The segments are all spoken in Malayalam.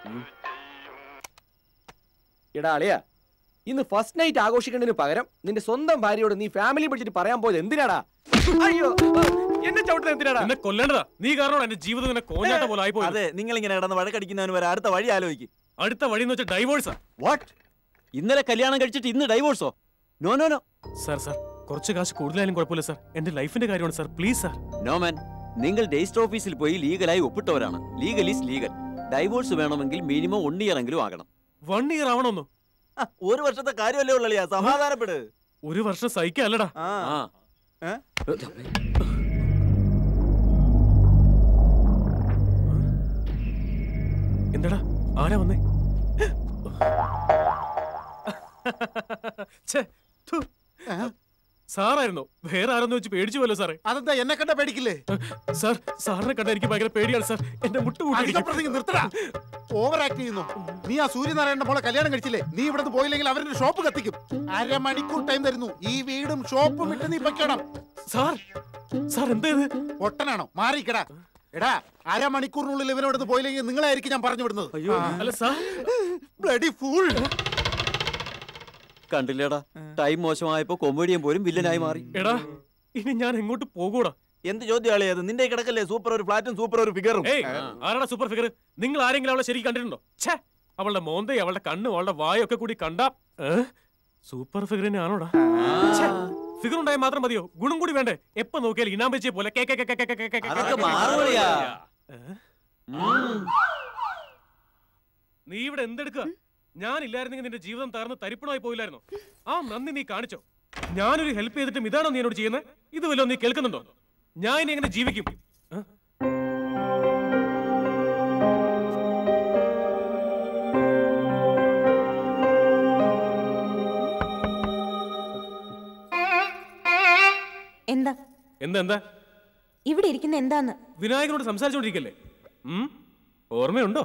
എടാ അളിയാ ഇന്ന് ഫസ്റ്റ് നൈറ്റ് ആഘോഷിക്കേണ്ടതിന് പകരം നിന്റെ സ്വന്തം ഭാര്യയോട് നീ ഫാമിലി വിളിച്ചിട്ട് പറയാൻ പോയത് എന്തിനാടാ അയ്യോ എന്നെ ചവിട്ടുന്നത് എന്തിനാടാ എന്നെ കൊല്ലേണ്ടതാ നീ കാരണം എന്റെ ജീവിതം ഇങ്ങനെ കോഞ്ഞാട്ട പോലെ ആയിപ്പോയി അതെ നിങ്ങൾ ഇങ്ങനെ കിടന്ന് വഴക്കടിക്കുന്നവന് വരെ അടുത്ത വഴി ആലോചിക്കും അടുത്ത വഴി എന്ന് വെച്ചാൽ ഡൈവോഴ്സാ വാട്ട് ഇന്നലെ കല്യാണം കഴിച്ചിട്ട് ഇന്ന് ഡൈവോഴ്സോ no no no sir sir കുറച്ച് കാശ് കൂടുതലായാലും കുഴപ്പമില്ല സാർ എന്റെ ലൈഫിന്റെ കാര്യമാണ് sir please sir no man നിങ്ങൾ രജിസ്റ്റർ ഓഫീസിൽ പോയി ലീഗലായി ഒപ്പിട്ടവരാണ് ലീഗൽ ഈസ് ലീഗൽ ഡൈവോഴ്സ് വേണമെങ്കിൽ മിനിമം വൺ ഇയർ എങ്കിലും ആകണം വൺ ഇയർ ആവണമെന്നോ ആ, ഒരു വർഷത്തെ കാര്യമല്ലേ ഉള്ളിയാ സമാധാനപ്പെട് ഒരു വർഷം സഹിക്കല്ലടാ ആ എന്താടാ ആരാ വന്നേ ഛേ, ഥു. സാറായിരുന്നോ വേറെ ആരെന്ന് വെച്ച് പേടിച്ചു പോലോ സാറേ അതെന്താ എന്നെ കണ്ട പേടിക്കില്ലേ സാർ സാറിനെ കണ്ട എനിക്ക് ഭയങ്കര പേടിയാണ് സാർ എന്റെ മുട്ട് അധികം കൂട്ടി പ്രസംഗം നിർത്തടാ ഓവർ ആക്ട് ചെയ്യുന്നു നീ ആ സൂര്യനാരായണ മോളെ കല്യാണം കഴിച്ചില്ലേ നീ ഇവിടുന്ന് പോയില്ലെങ്കിൽ അവരുടെ ഷോപ്പ് കത്തിക്കും അരമണിക്കൂർ ടൈം തരുന്നു ഈ വീടും ഷോപ്പും വിട്ട് നീ പൊയ്ക്കണം സാർ സാർ എന്താ ഇത് പൊട്ടനാണോ മാറിക്കടാ എടാ അരമണിക്കൂറിനുള്ളിൽ ഇവനോട് പോയില്ലെങ്കിൽ നിങ്ങളായിരിക്കും ഞാൻ പറഞ്ഞു വിടുന്നത് അല്ല സാർ ബ്ലഡി ഫൂൾ കണ്ടില്ലേടാ ടൈം മോശമായപ്പോ കൊമേഡിയൻ പോലും വില്ലനായി മാറി എടാ ഇനി ഞാൻ എങ്ങോട്ട് പോകൂടാ എന്ത് ചോദ്യമാളെ അത് നിന്റെ കിടക്കല്ലേ സൂപ്പർ ഒരു ഫ്ലാറ്റും സൂപ്പർ ഒരു ഫിഗറും ഏയ് ആരാടാ സൂപ്പർ ഫിഗർ നിങ്ങൾ ആരെങ്കിലും അവളെ ശരിക്കും കണ്ടിട്ടുണ്ടോ ഛേ അവളുടെ മോന്തയും അവളുടെ കണ്ണും അവളുടെ വായൊക്കെ കൂടി കണ്ടാ ഏ? സൂപ്പർ ഫിഗറിനെ ആണോടാ ഫിഗർ ഉണ്ടായാൽ മാത്രം മതിയോ ഗുണം കൂടി വേണ്ടേ എപ്പോ നോക്കിയാൽ ഇനാം വെച്ചേ പോലെ കേ, കേ, കേ, കേ, കേ, കേ, കേ, കേ, കേ, അതൊക്കെ കേ, മാറുകയാ. ഏ? ഉം. നീ ഇവിടെ എന്തെടുക്കുക ഞാനില്ലായിരുന്നെങ്കിൽ നിന്റെ ജീവിതം തകർന്ന് തരിപ്പണമായി പോയില്ലായിരുന്നോ ആ നന്ദി നീ കാണിച്ചോ ഞാനൊരു ഹെൽപ്പ് ചെയ്തിട്ടും ഇതാണോ നീ എന്നോട് ചെയ്യുന്നത് ഇത് വല്ലതും നീ കേൾക്കുന്നുണ്ടോ ഞാൻ ഇനി എങ്ങനെ ജീവിക്കും ഏ? എന്താ എന്താ എന്താ ഇവിടെ ഇരിക്കുന്ന എന്താന്ന് വിനായകനോട് സംസാരിച്ചോണ്ടിരിക്കല്ലേ ഉം? ഓർമ്മയുണ്ടോ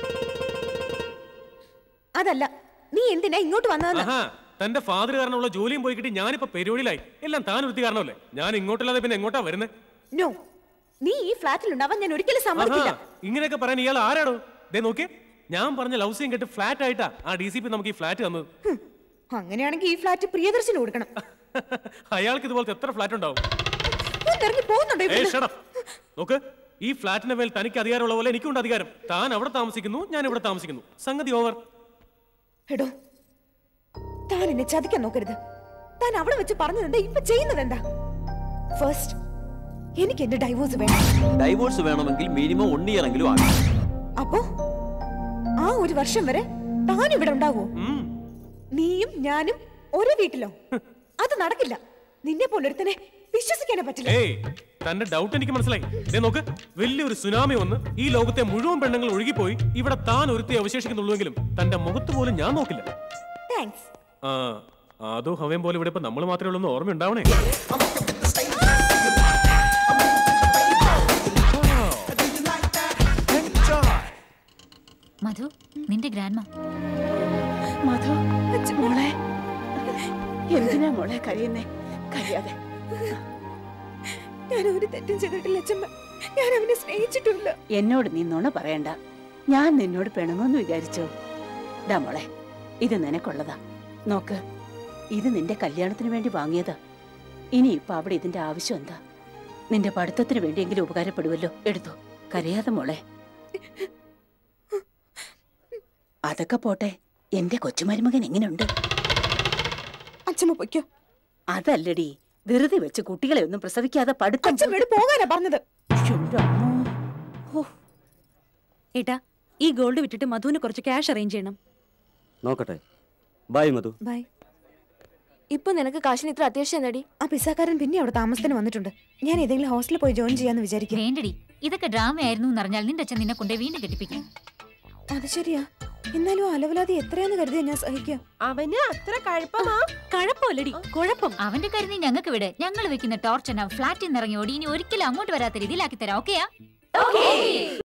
അതല്ല നീ എന്തിനാ ഇങ്ങോട്ട് വന്നതെന്ന് ആഹാ തന്റെ ഫാദർ കാരണമുള്ള ജോലിയും പോയി കിട്ടി ഞാനിപ്പോ പരിപാടിയിലായി എല്ലാം താൻ ഒരുത്തി കാരണമല്ലേ ഞാൻ ഇങ്ങോട്ടല്ലാതെ പിന്നെ എങ്ങോട്ടാ വരുന്നത് നോ നീ ഈ ഫ്ലാറ്റിൽ ഉണ്ടാവാൻ ഞാൻ ഒരിക്കലും സമ്മതിക്കില്ല ഇങ്ങനെയൊക്കെ പറയാൻ ഇയാൾ ആരാടോ ദേ നോക്കിയേ ഞാൻ പറഞ്ഞ ലവ് സീൻ കേട്ട് ഫ്ലാറ്റ് ആയിട്ടാ ആ ഡി സി പി നമുക്ക് ഈ ഫ്ലാറ്റ് തന്നത് ഹും, അങ്ങനെയാണെങ്കിൽ ഈ ഫ്ലാറ്റ് പ്രിയദർശന് കൊടുക്കണം അയാൾക്ക് ഇതുപോലത്തെ എത്ര ഫ്ലാറ്റ് ഉണ്ടാവും ഒന്ന് ഇറങ്ങി പോകുന്നുണ്ടോ ഏയ് ഇവിടുന്ന്? shut up. നോക്ക് ഈ ഫ്ലാറ്റിന്റെ മേൽ തനിക്ക് അധികാരമുള്ള പോലെ എനിക്കുണ്ട് അധികാരം താൻ അവിടെ താമസിക്കുന്നു ഞാൻ ഇവിടെ താമസിക്കുന്നു സംഗതി ഓവർ എടോ താൻ എന്നെ ചതിക്കാൻ നോക്കരുത് താൻ അവിടെ വെച്ച് പറഞ്ഞത് എന്താ ഇപ്പൊ ചെയ്യുന്നത് എന്താ ഫസ്റ്റ് എനിക്ക് എന്റെ ഡൈവോഴ്സ് വേണം ഡൈവോഴ്സ് വേണമെങ്കിൽ മിനിമം വൺ ഇയർ എങ്കിലും ആകണം അപ്പോ ആ ഒരു വർഷം വരെ താൻ ഇവിടെ ഉണ്ടാവോ നീയും ഞാനും ഒരു വീട്ടിലോ അത് നടക്കില്ല നിന്നെ പോലൊരുത്തനെ വിശ്വസിക്കാനേ പറ്റില്ല ഏയ് തന്റെ ഡൗട്ട് എനിക്ക് മനസ്സിലായി ദേ നോക്ക് വലിയൊരു സുനാമി വന്ന് ഈ ലോകത്തെ മുഴുവൻ പെണ്ണുങ്ങൾ ഒഴുകിപ്പോയി ഇവിടെ താൻ ഒരുത്തി അവശേഷിക്കുന്നുള്ളൂവെങ്കിലും തന്റെ മുഖത്ത് പോലും ഞാൻ നോക്കില്ല താങ്ക്സ് ആ അതോ ഹവയും പോലെ ഇവിടെ ഇപ്പൊ നമ്മൾ മാത്രമേ ഉള്ളൂ എന്ന് ഓർമ്മയുണ്ടാവണേ മധു നിന്റെ ഗ്രാൻഡ്മ മധു മോളെ എന്തിനാ മോളെ കരയുന്നേ കരയാതെ ഞാൻ ഒരു തെറ്റും ചെയ്തിട്ടില്ല അച്ഛമ്മ ഞാൻ അവനെ സ്നേഹിച്ചിട്ടില്ല എന്നോട് നീ നുണ പറയണ്ട ഞാൻ നിന്നോട് പിണങ്ങുമെന്ന് വിചാരിച്ചോ ഡാ മോളെ ഇത് നിനക്കുള്ളതാ നോക്ക് ഇത് നിന്റെ കല്യാണത്തിന് വേണ്ടി വാങ്ങിയതാ ഇനി ഇപ്പൊ അവിടെ ഇതിന്റെ ആവശ്യം എന്താ നിന്റെ പഠിത്തത്തിന് വേണ്ടിയെങ്കിലും ഉപകാരപ്പെടുമല്ലോ എടുത്തോ കരയാതെ മോളെ അതൊക്കെ പോട്ടെ എന്റെ കൊച്ചുമരുമകൻ എങ്ങനെയുണ്ട് അച്ഛമ്മ പൊയ്ക്കോ അതല്ലടി വെറുതെ വെച്ച് കുട്ടികളെ ഒന്നും പ്രസവിക്കാതെ പഠിത്തം അച്ഛമ്മയോട് പോകാനാ പറഞ്ഞത് ഏട്ടാ ഈ ഗോൾഡ് വിറ്റിട്ട് മധുവിന് കുറച്ച് ക്യാഷ് അറേഞ്ച് ചെയ്യണം നോക്കട്ടെ ബൈ മധു ബൈ ഇപ്പൊ നിനക്ക് കാശിന് ഇത്ര അത്യാവശ്യം എന്നടി ആ പിസ്സാക്കാരൻ പിന്നെ അവിടെ താമസത്തിന് വന്നിട്ടുണ്ട് ഞാൻ ഏതെങ്കിലും ഹോസ്റ്റലിൽ പോയി ജോയിൻ ചെയ്യാന്ന് വിചാരിക്കും വേണ്ടടി ഇതൊക്കെ ഡ്രാമ ആയിരുന്നു എന്നറിഞ്ഞാൽ നിന്റെ അച്ഛൻ നിന്നെ കൊണ്ടേ വീണ്ടും കെട്ടിപ്പിക്കും അത് ശരിയാ എന്നാലും ആ അലവലാതി എത്രയാന്ന് കരുതിയാ ഞാൻ സഹിക്കുക അവന് അത്ര കഴപ്പമാ കഴപ്പമല്ലടി കുഴപ്പം അവന്റെ കരുതി ഞങ്ങൾക്ക് വിട് ഞങ്ങൾ വെക്കുന്ന ടോർച്ചന ഫ്ലാറ്റിൽ നിന്ന് ഇറങ്ങി ഓടി ഇനി ഒരിക്കലും അങ്ങോട്ട് വരാത്ത രീതിയിലാക്കി തരാം ഓക്കെയാ